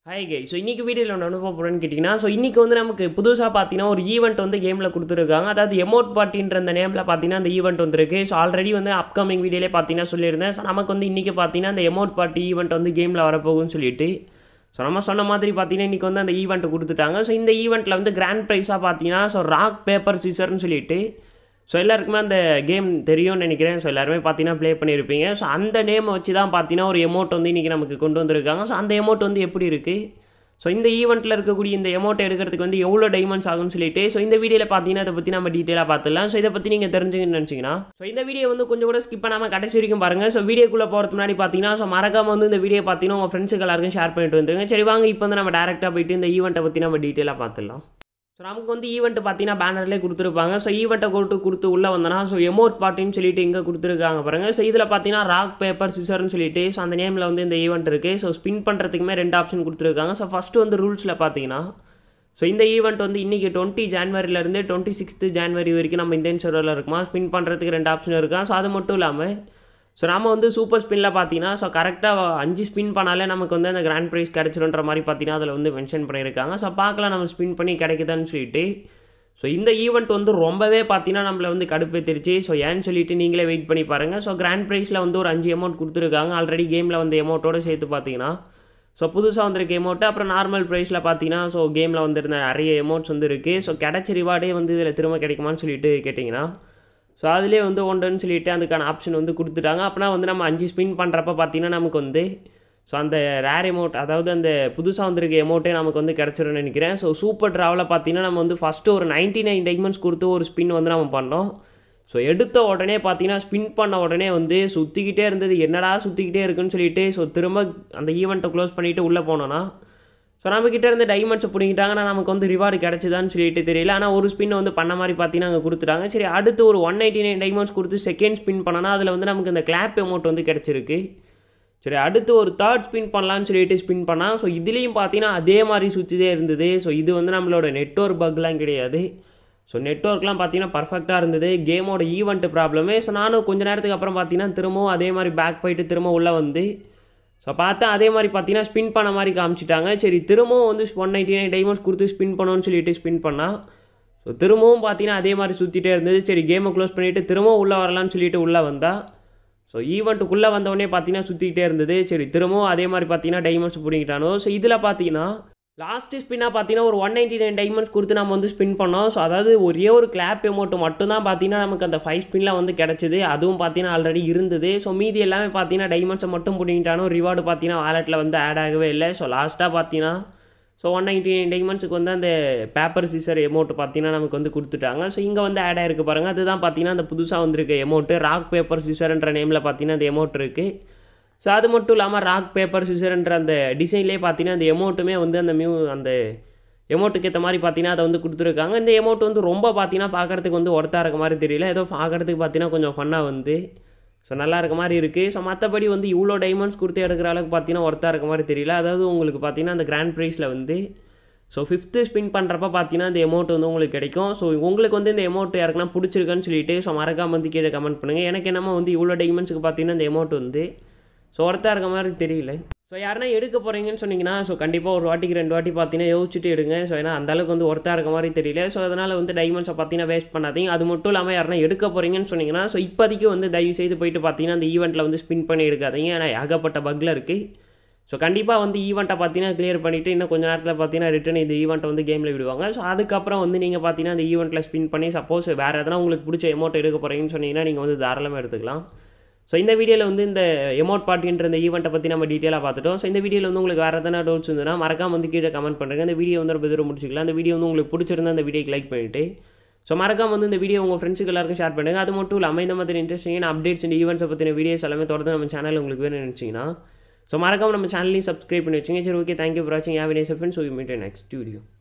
hi guy so இன்றைக்கி வீடியோவில் ஒன்று அனுப்ப போகிறேன்னு கேட்டிங்கன்னா ஸோ இன்றைக்கி வந்து நமக்கு புதுசாக பார்த்தீங்கன்னா ஒரு ஈவெண்ட் வந்து கேமில் கொடுத்துருக்காங்க அதாவது எமோட் பார்ட்டின்ற அந்த நேமில் பார்த்தீங்கன்னா அந்த ஈவெண்ட் வந்திருக்கு ஸோ ஆல்ரெடி வந்து அப்கமிங் வீடியோலே பார்த்தீங்கன்னா சொல்லியிருந்தேன் ஸோ நமக்கு வந்து இன்றைக்கி பார்த்தீங்கன்னா அந்த எமோட் பார்ட்டி ஈவெண்ட் வந்து கேமில் வரப்போகும்னு சொல்லிட்டு ஸோ நம்ம சொன்ன மாதிரி பார்த்தீங்கன்னா இன்றைக்கி வந்து அந்த ஈவெண்ட் கொடுத்துட்டாங்க ஸோ இந்த ஈவெண்ட்டில் வந்து கிராண்ட் ப்ரைஸாக பார்த்தீங்கன்னா ஸோ ராக் பேப்பர் சீசர்னு சொல்லிட்டு ஸோ எல்லாருக்குமே அந்த கேம் தெரியும்னு நினைக்கிறேன் ஸோ எல்லாருமே பார்த்தீங்கன்னா ப்ளே பண்ணியிருப்பீங்க ஸோ அந்த நேமை வச்சு தான் பார்த்தீங்கன்னா ஒரு எமௌண்ட் வந்து இன்றைக்கி நமக்கு கொண்டு வந்திருக்காங்க ஸோ அந்த எமௌண்ட் வந்து எப்படி இருக்குது ஸோ இந்த ஈவெண்ட்டில் இருக்கக்கூடிய இந்த எமௌண்ட் எடுக்கிறதுக்கு வந்து எவ்வளோ டைமண்ட்ஸ் ஆகும்னு சொல்லிட்டு ஸோ இந்த வீடியோவில் பார்த்தீங்கன்னா இதை பற்றி நம்ம டீட்டெயிலாக பார்த்துலாம் ஸோ இதை பற்றி நீங்கள் தெரிஞ்சுக்கணும்னு நினச்சிங்கன்னா ஸோ இந்த வீடியோ வந்து கொஞ்சம் கூட ஸ்கிப் பண்ணாமல் கடைசி வரைக்கும் பாருங்கள் ஸோ வீடியோக்குள்ளே போகிறதுக்கு முன்னாடி பார்த்தீங்கன்னா ஸோ மறக்காம வந்து இந்த வீடியோ பார்த்தீங்கன்னா உங்கள் ஃப்ரெண்ட்ஸுக்கு எல்லாருக்கும் ஷேர் பண்ணிட்டு வந்துருங்க சரி வாங்க இப்போ வந்து நம்ம டேரெக்டாக போயிட்டு இந்த ஈவெண்ட்டை பற்றி நம்ம டீட்டெயிலாக பார்த்துடலாம் ஸோ நமக்கு வந்து ஈவெண்ட் பார்த்தீங்கன்னா பேனர்லேயே கொடுத்துருப்பாங்க ஸோ ஈவெண்ட்டை கொடுத்து கொடுத்து உள்ளே வந்தனா ஸோ எமோட் பார்ட்டின்னு சொல்லிட்டு இங்கே கொடுத்துருக்காங்க பாருங்கள் ஸோ இதில் பார்த்தீங்கன்னா ராக் பேப்பர் சிசர்னு சொல்லிட்டு ஸோ அந்த நேமில் வந்து இந்த ஈவெண்ட் இருக்குது ஸோ ஸ்பின் பண்ணுறதுக்குமே ரெண்டு ஆப்ஷன் கொடுத்துருக்காங்க ஸோ ஃபஸ்ட்டு வந்து ரூல்ஸில் பார்த்தீங்கன்னா ஸோ இந்த ஈவெண்ட் வந்து இன்றைக்கி டுவெண்ட்டி ஜான்வரிலேருந்து டுவெண்ட்டி சிக்ஸ்த்து ஜான்வரி வரைக்கும் நம்ம இந்தியன் சர்வரில் இருக்குமா ஸ்பின் பண்ணுறதுக்கு ரெண்டு ஆப்ஷன் இருக்கா ஸோ அது மட்டும் இல்லாமல் ஸோ நம்ம வந்து சூப்பர் ஸ்பின்னில் பார்த்தீங்கன்னா ஸோ கரெக்டாக அஞ்சு ஸ்பின் பண்ணாலே நமக்கு வந்து அந்த கிராண்ட் ப்ரைஸ் கிடச்சிருன்ற மாதிரி பார்த்தீங்கன்னா அதில் வந்து மென்ஷன் பண்ணியிருக்காங்க ஸோ பார்க்கலாம் நம்ம ஸ்பின் பண்ணி கிடைக்குதான்னு சொல்லிட்டு ஸோ இந்த ஈவெண்ட் வந்து ரொம்பவே பார்த்தீங்கன்னா நம்மளை வந்து கடுப்பேத்திருச்சு ஸோ ஏன்னு சொல்லிட்டு நீங்களே வெயிட் பண்ணி பாருங்கள் ஸோ கிராண்ட் ப்ரைஸில் வந்து ஒரு அஞ்சு அமௌண்ட் கொடுத்துருக்காங்க ஆல்ரெடி கேமில் வந்து அமௌண்ட்டோடு சேர்த்து பார்த்தீங்கன்னா ஸோ புதுசாக வந்திருக்க அமௌண்ட்டு அப்புறம் நார்மல் ப்ரைஸில் பார்த்தீங்கன்னா ஸோ கேமில் வந்திருந்த நிறைய அமௌண்ட்ஸ் வந்து இருக்குது ஸோ கிடைச்ச ரிவார்டே வந்து இதில் திரும்ப கிடைக்குமான்னு சொல்லிட்டு கேட்டிங்கன்னா ஸோ அதிலே வந்து ஒன்றுன்னு சொல்லிட்டு அதுக்கான ஆப்ஷன் வந்து கொடுத்துட்டாங்க அப்படின்னா வந்து நம்ம அஞ்சு ஸ்பின் பண்ணுறப்ப பார்த்தீங்கன்னா நமக்கு வந்து ஸோ அந்த ரேர் எமௌண்ட் அதாவது அந்த புதுசாக வந்திருக்க எமௌண்ட்டே நமக்கு வந்து கிடச்சிரும்னு நினைக்கிறேன் ஸோ சூப்பர் ட்ராவலில் பார்த்தீங்கன்னா நம்ம வந்து ஃபஸ்ட்டு ஒரு நைன்ட்டி நைன் டைமண்ட்ஸ் கொடுத்து ஒரு ஸ்பின் வந்து நம்ம பண்ணோம் ஸோ எடுத்த உடனே பார்த்தீங்கன்னா ஸ்பின் பண்ண உடனே வந்து சுற்றிக்கிட்டே இருந்தது என்னடா சுற்றிக்கிட்டே இருக்குன்னு சொல்லிட்டு ஸோ திரும்ப அந்த ஈவெண்ட்டை க்ளோஸ் பண்ணிவிட்டு உள்ளே போனோன்னா ஸோ நம்மக்கிட்ட இருந்து டைமண்ட்ஸை பிடிங்கிட்டாங்கன்னா நமக்கு வந்து ரிவார்டு கிடச்சிதான்னு சொல்லிட்டு தெரியல ஆனால் ஒரு ஸ்பின் வந்து பண்ண மாதிரி பார்த்தீங்கன்னா அங்கே கொடுத்துட்டாங்க சரி அடுத்து ஒரு ஒன் எயிட்டி நைன் டைமண்ட்ஸ் கொடுத்து செகண்ட் ஸ்பின் பண்ணனா அதில் வந்து நமக்கு இந்த கிளாப் அமௌண்ட் வந்து கிடச்சிருக்கு சரி அடுத்து ஒரு தேர்ட் ஸ்பின் பண்ணலான்னு சொல்லிட்டு ஸ்பின் பண்ணால் ஸோ இதுலேயும் பார்த்தீங்கன்னா அதே மாதிரி சுற்றிதே இருந்தது ஸோ இது வந்து நம்மளோட நெட்ஒர்க் பக்லாம் கிடையாது ஸோ நெட்ஒர்க்லாம் பார்த்தீங்கன்னா பர்ஃபெக்டாக இருந்தது கேமோட ஈவெண்ட் ப்ராப்ளமே ஸோ நானும் கொஞ்ச நேரத்துக்கு அப்புறம் பார்த்தீங்கன்னா திரும்பவும் அதே மாதிரி பேக் போயிட்டு திரும்ப உள்ளே வந்து ஸோ பார்த்தா அதே மாதிரி பார்த்தீங்கன்னா ஸ்பின் பண்ண மாதிரி காமிச்சிட்டாங்க சரி திரும்பவும் வந்து ஒன் நைன்டி நைன் டைமண்ட்ஸ் கொடுத்து ஸ்பின் பண்ணணும்னு சொல்லிட்டு ஸ்பின் பண்ணால் ஸோ திரும்பவும் பார்த்தீங்கன்னா அதே மாதிரி சுற்றிட்டே இருந்தது சரி கேமை க்ளோஸ் பண்ணிவிட்டு திரும்பவும் உள்ளே வரலான்னு சொல்லிட்டு உள்ளே வந்தால் ஸோ ஈவெண்ட்டுக்குள்ளே வந்தவொடனே பார்த்தீங்கன்னா சுற்றிக்கிட்டே இருந்தது சரி திரும்பவும் அதே மாதிரி பார்த்தீங்கன்னா டைமண்ட்ஸ் பிடிங்கிட்டானோ ஸோ இதில் பார்த்தீங்கன்னா லாஸ்ட்டு ஸ்பின்னாக பார்த்தீங்கன்னா ஒரு ஒன் நைன்டி நைன் டைமண்ட்ஸ் கொடுத்து நம்ம வந்து ஸ்பின் பண்ணோம் ஸோ அதாவது ஒரே ஒரு கிளாப் எமௌண்ட் மட்டும்தான் பார்த்தீங்கன்னா நமக்கு அந்த ஃபைவ் ஸ்பின்னில் வந்து கிடச்சிது அதுவும் பார்த்தீங்கன்னா ஆல்ரெடி இருந்தது ஸோ மீதி எல்லாமே பார்த்தீங்கன்னா டைமண்ட்ஸை மட்டும் பிடிங்கிட்டானோ ரிவார்டு பார்த்தீங்கன்னா வாலெட்டில் வந்து ஆட் ஆகவே இல்லை ஸோ லாஸ்ட்டாக பார்த்தீங்கன்னா ஸோ ஒன் நைன்டி நைன் டைமண்ட்ஸுக்கு வந்து அந்த பேப்பர் சீசர் எமௌண்ட் பார்த்தீங்கன்னா நமக்கு வந்து கொடுத்துட்டாங்க ஸோ இங்கே வந்து ஆட் ஆயிருக்கு பாருங்கள் அதுதான் பார்த்தீங்கன்னா அந்த புதுசாக வந்திருக்க எமௌண்ட்டு ராக் பேப்பர் சீசர்ன்ற நேமில் பார்த்தீங்கன்னா அந்த எமௌண்ட் இருக்குது ஸோ அது மட்டும் இல்லாமல் ராக் பேப்பர் சிசர்ன்ற அந்த டிசைன்லேயே பார்த்தீங்கன்னா அந்த எமௌண்ட்டுமே வந்து அந்த மியூ அந்த எமௌண்ட்டுக்கு ஏற்ற மாதிரி பார்த்தீங்கன்னா அதை வந்து கொடுத்துருக்காங்க இந்த எமௌண்ட் வந்து ரொம்ப பார்த்தீங்கன்னா பார்க்குறதுக்கு வந்து ஒர்த்தாக இருக்க மாதிரி தெரியல ஏதோ பார்க்குறதுக்கு பார்த்தீங்கன்னா கொஞ்சம் ஃபன்னாக வந்து ஸோ நல்லா இருக்க மாதிரி இருக்குது ஸோ மற்றபடி வந்து இவ்வளோ டைமண்ட்ஸ் கொடுத்து எடுக்கிற அளவுக்கு பார்த்தீங்கன்னா ஒர்த்தாக இருக்க மாதிரி தெரியல அதாவது உங்களுக்கு பார்த்தீங்கன்னா அந்த கிராண்ட் ப்ரைஸில் வந்து ஸோ ஃபிஃப்த்து ஸ்பின் பண்ணுறப்ப பார்த்தீங்கன்னா இந்த அமௌண்ட் வந்து உங்களுக்கு கிடைக்கும் ஸோ உங்களுக்கு வந்து இந்த அமௌண்ட் யாருக்குன்னா பிடிச்சிருக்குன்னு சொல்லிட்டு ஸோ மறக்காம வந்து கீழே கமெண்ட் பண்ணுங்கள் எனக்கு என்னமோ வந்து இவ்வளோ டைமண்ட்ஸுக்கு பார்த்தீங்கன்னா இந்த அமௌண்ட் வந்து ஸோ ஒருத்தா இருக்க மாதிரி தெரியல ஸோ யாருன்னா எடுக்க போகிறீங்கன்னு சொன்னீங்கன்னா ஸோ கண்டிப்பாக ஒரு வாட்டிக்கு ரெண்டு வாட்டி பார்த்தீங்கன்னா யோசிச்சுட்டு எடுங்க ஸோ ஏன்னா அந்தளவுக்கு வந்து ஒருத்தா இருக்க மாதிரி தெரியல ஸோ அதனால் வந்து டைமண்ட்ஸை பார்த்தீங்கன்னா வேஸ்ட் பண்ணாதீங்க அது மட்டும் இல்லாமல் யாருன்னா எடுக்க போகிறீங்கன்னு சொன்னீங்கன்னா ஸோ இப்போதைக்கு வந்து தயவு செய்து போயிட்டு பார்த்தீங்கன்னா அந்த ஈவெண்ட்டில் வந்து ஸ்பின் பண்ணி எடுக்காதீங்க ஏன்னா ஏகப்பட்ட பக்கில் இருக்குது ஸோ கண்டிப்பாக வந்து ஈவெண்ட்டை பார்த்தீங்கன்னா கிளியர் பண்ணிவிட்டு இன்னும் கொஞ்சம் நேரத்தில் பார்த்தீங்கன்னா ரிட்டன் இந்த ஈவெண்ட்டை வந்து கேமில் விடுவாங்க ஸோ அதுக்கப்புறம் வந்து நீங்கள் பார்த்தீங்கன்னா அந்த ஈவெண்ட்டில் ஸ்பின் பண்ணி சப்போஸ் வேறு எதனா உங்களுக்கு பிடிச்ச அமௌண்ட் எடுக்க போகிறீங்கன்னு சொன்னீங்கன்னா நீங்கள் வந்து தாராளமாக எடுத்துக்கலாம் ஸோ இந்த வீடியோவில் வந்து இந்த எமௌண்ட் பார்ட்டின்ற இந்த ஈவெண்ட்டை பற்றி நம்ம டீட்டெயிலாக பார்த்துட்டோம் ஸோ இந்த வீடியோவில் வந்து உங்களுக்கு வேறு எதனா டவுட்ஸ் இருந்ததுன்னா மறக்காம வந்து கீழே கமெண்ட் பண்ணுறேங்க இந்த வீடியோ வந்து ரொம்ப தூரம் முடிச்சிக்கலாம் அந்த வீடியோ வந்து உங்களுக்கு பிடிச்சிருந்தா அந்த வீடியோக்கு லைக் பண்ணிவிட்டு ஸோ மறக்காம வந்து இந்த வீடியோ உங்கள் ஃப்ரெண்ட்ஸுக்கு எல்லாருக்கும் ஷேர் பண்ணுங்கள் அது மட்டும் இல்லாமல் இந்த மாதிரி இன்ட்ரெஸ்டிங்கான அப்டேட்ஸ் இந்த ஈவெண்ட்ஸை பற்றின வீடியோஸ் எல்லாமே தொடர்ந்து நம்ம சேனல் உங்களுக்கு வேணும்னு நினச்சிங்கன்னா ஸோ மறக்காம நம்ம சேனலையும் சப்ஸ்கிரைப் பண்ணி வச்சுங்க சரி ஓகே தேங்க்யூ ஃபார் வாட்சிங் have nice friends so meet next video